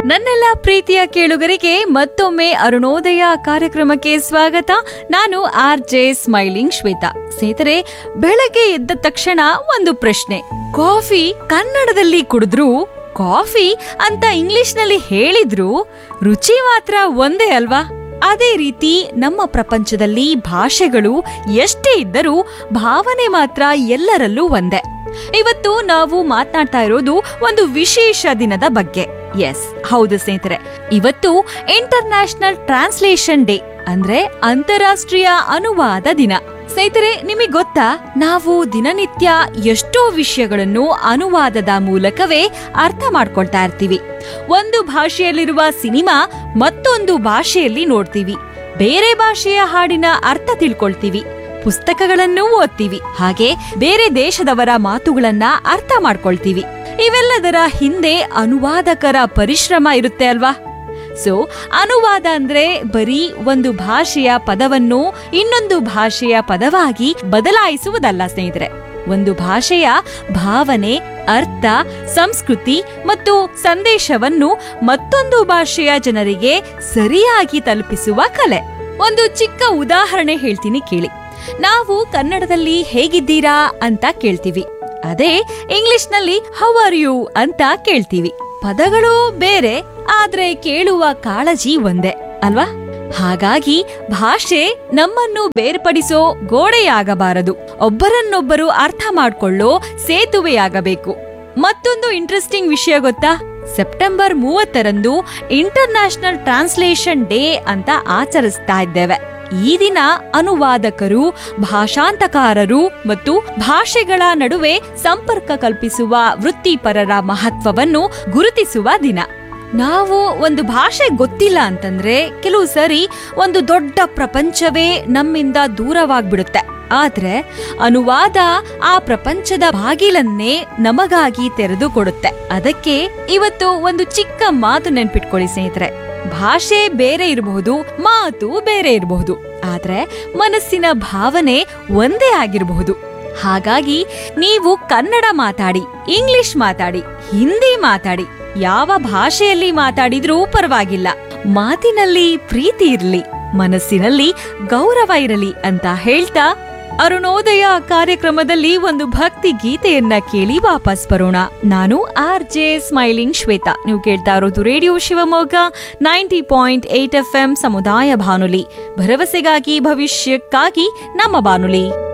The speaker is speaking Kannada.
ನನ್ನೆಲ್ಲ ಪ್ರೀತಿಯ ಕೇಳುಗರಿಗೆ ಮತ್ತೊಮ್ಮೆ ಅರುಣೋದಯ ಕಾರ್ಯಕ್ರಮಕ್ಕೆ ಸ್ವಾಗತ ನಾನು ಆರ್ ಜೆ ಸ್ಮೈಲಿಂಗ್ ಶ್ವೇತಾ ಸ್ನೇಹಿತರೆ ಬೆಳಗ್ಗೆ ಎದ್ದ ತಕ್ಷಣ ಒಂದು ಪ್ರಶ್ನೆ ಕಾಫಿ ಕನ್ನಡದಲ್ಲಿ ಕುಡಿದ್ರು ಕಾಫಿ ಅಂತ ಇಂಗ್ಲಿಷ್ನಲ್ಲಿ ಹೇಳಿದ್ರು ರುಚಿ ಮಾತ್ರ ಒಂದೇ ಅಲ್ವಾ ಅದೇ ರೀತಿ ನಮ್ಮ ಪ್ರಪಂಚದಲ್ಲಿ ಭಾಷೆಗಳು ಎಷ್ಟೇ ಇದ್ದರೂ ಭಾವನೆ ಮಾತ್ರ ಎಲ್ಲರಲ್ಲೂ ಒಂದೇ ಇವತ್ತು ನಾವು ಮಾತನಾಡ್ತಾ ಇರೋದು ಒಂದು ವಿಶೇಷ ದಿನದ ಬಗ್ಗೆ ಎಸ್ ಹೌದು ಸ್ನೇಹಿತರೆ ಇವತ್ತು ಇಂಟರ್ನ್ಯಾಷನಲ್ ಟ್ರಾನ್ಸ್ಲೇಷನ್ ಡೇ ಅಂದ್ರೆ ಅಂತಾರಾಷ್ಟ್ರೀಯ ಅನುವಾದ ದಿನ ಸ್ನೇಹಿತರೆ ನಿಮಗೆ ಗೊತ್ತಾ ನಾವು ದಿನನಿತ್ಯ ಎಷ್ಟೋ ವಿಷಯಗಳನ್ನು ಅನುವಾದದ ಮೂಲಕವೇ ಅರ್ಥ ಮಾಡ್ಕೊಳ್ತಾ ಇರ್ತೀವಿ ಒಂದು ಭಾಷೆಯಲ್ಲಿರುವ ಸಿನಿಮಾ ಮತ್ತೊಂದು ಭಾಷೆಯಲ್ಲಿ ನೋಡ್ತೀವಿ ಬೇರೆ ಭಾಷೆಯ ಹಾಡಿನ ಅರ್ಥ ತಿಳ್ಕೊಳ್ತೀವಿ ಪುಸ್ತಕಗಳನ್ನು ಓದ್ತೀವಿ ಹಾಗೆ ಬೇರೆ ದೇಶದವರ ಮಾತುಗಳನ್ನ ಅರ್ಥ ಮಾಡ್ಕೊಳ್ತೀವಿ ಇವೆಲ್ಲದರ ಹಿಂದೆ ಅನುವಾದಕರ ಪರಿಶ್ರಮ ಇರುತ್ತೆ ಅಲ್ವಾ ಸೊ ಅನುವಾದ ಅಂದ್ರೆ ಬರೀ ಒಂದು ಭಾಷೆಯ ಪದವನ್ನು ಇನ್ನೊಂದು ಭಾಷೆಯ ಪದವಾಗಿ ಬದಲಾಯಿಸುವುದಲ್ಲ ಸ್ನೇಹಿತರೆ ಒಂದು ಭಾಷೆಯ ಭಾವನೆ ಅರ್ಥ ಸಂಸ್ಕೃತಿ ಮತ್ತು ಸಂದೇಶವನ್ನು ಮತ್ತೊಂದು ಭಾಷೆಯ ಜನರಿಗೆ ಸರಿಯಾಗಿ ತಲುಪಿಸುವ ಕಲೆ ಒಂದು ಚಿಕ್ಕ ಉದಾಹರಣೆ ಹೇಳ್ತೀನಿ ಕೇಳಿ ನಾವು ಕನ್ನಡದಲ್ಲಿ ಹೇಗಿದ್ದೀರಾ ಅಂತ ಕೇಳ್ತೀವಿ ಅದೇ ಇಂಗ್ಲಿಷ್ನಲ್ಲಿ ಹೌ ಆರ್ ಯು ಅಂತ ಕೇಳ್ತೀವಿ ಪದಗಳು ಬೇರೆ ಆದ್ರೆ ಕೇಳುವ ಕಾಳಜಿ ಒಂದೇ ಅಲ್ವಾ ಹಾಗಾಗಿ ಭಾಷೆ ನಮ್ಮನ್ನು ಬೇರ್ಪಡಿಸೋ ಗೋಡೆಯಾಗಬಾರದು ಒಬ್ಬರನ್ನೊಬ್ಬರು ಅರ್ಥ ಮಾಡ್ಕೊಳ್ಳೋ ಸೇತುವೆಯಾಗಬೇಕು ಮತ್ತೊಂದು ಇಂಟ್ರೆಸ್ಟಿಂಗ್ ವಿಷಯ ಗೊತ್ತಾ ಸೆಪ್ಟೆಂಬರ್ ಮೂವತ್ತರಂದು ಇಂಟರ್ನ್ಯಾಷನಲ್ ಟ್ರಾನ್ಸ್ಲೇಷನ್ ಡೇ ಅಂತ ಆಚರಿಸ್ತಾ ಇದ್ದೇವೆ ಈ ದಿನ ಅನುವಾದಕರು ಭಾಷಾಂತಕಾರರು ಮತ್ತು ಭಾಷೆಗಳ ನಡುವೆ ಸಂಪರ್ಕ ಕಲ್ಪಿಸುವ ವೃತ್ತಿಪರರ ಮಹತ್ವವನ್ನು ಗುರುತಿಸುವ ದಿನ ನಾವು ಒಂದು ಭಾಷೆ ಗೊತ್ತಿಲ್ಲ ಅಂತಂದ್ರೆ ಕೆಲವು ಸರಿ ಒಂದು ದೊಡ್ಡ ಪ್ರಪಂಚವೇ ನಮ್ಮಿಂದ ದೂರವಾಗ್ಬಿಡುತ್ತೆ ಆದ್ರೆ ಅನುವಾದ ಆ ಪ್ರಪಂಚದ ಬಾಗಿಲನ್ನೇ ನಮಗಾಗಿ ತೆರೆದು ಕೊಡುತ್ತೆ ಅದಕ್ಕೆ ಇವತ್ತು ಒಂದು ಚಿಕ್ಕ ಮಾತು ನೆನ್ಪಿಟ್ಕೊಳ್ಳಿ ಸ್ನೇಹಿತರೆ ಭಾಷೆ ಬೇರೆ ಇರಬಹುದು ಮಾತು ಬೇರೆ ಇರಬಹುದು ಆದ್ರೆ ಮನಸ್ಸಿನ ಭಾವನೆ ಒಂದೇ ಆಗಿರಬಹುದು ಹಾಗಾಗಿ ನೀವು ಕನ್ನಡ ಮಾತಾಡಿ ಇಂಗ್ಲಿಷ್ ಮಾತಾಡಿ ಹಿಂದಿ ಮಾತಾಡಿ ಯಾವ ಭಾಷೆಯಲ್ಲಿ ಮಾತಾಡಿದ್ರೂ ಪರವಾಗಿಲ್ಲ ಮಾತಿನಲ್ಲಿ ಪ್ರೀತಿ ಇರಲಿ ಮನಸ್ಸಿನಲ್ಲಿ ಗೌರವ ಇರಲಿ ಅಂತ ಹೇಳ್ತಾ ಅರುಣೋದಯ ಕಾರ್ಯಕ್ರಮದಲ್ಲಿ ಒಂದು ಭಕ್ತಿ ಗೀತೆಯನ್ನ ಕೇಳಿ ವಾಪಸ್ ಬರೋಣ ನಾನು ಆರ್ ಜೆ ಸ್ಮೈಲಿಂಗ್ ಶ್ವೇತಾ ನೀವು ಕೇಳ್ತಾ ಇರೋದು radio Shivamogga ninety point eight F M ಸಮುದಾಯ ಬಾನುಲಿ ಭರವಸೆಗಾಗಿ ಭವಿಷ್ಯಕ್ಕಾಗಿ ನಮ್ಮ ಬಾನುಲಿ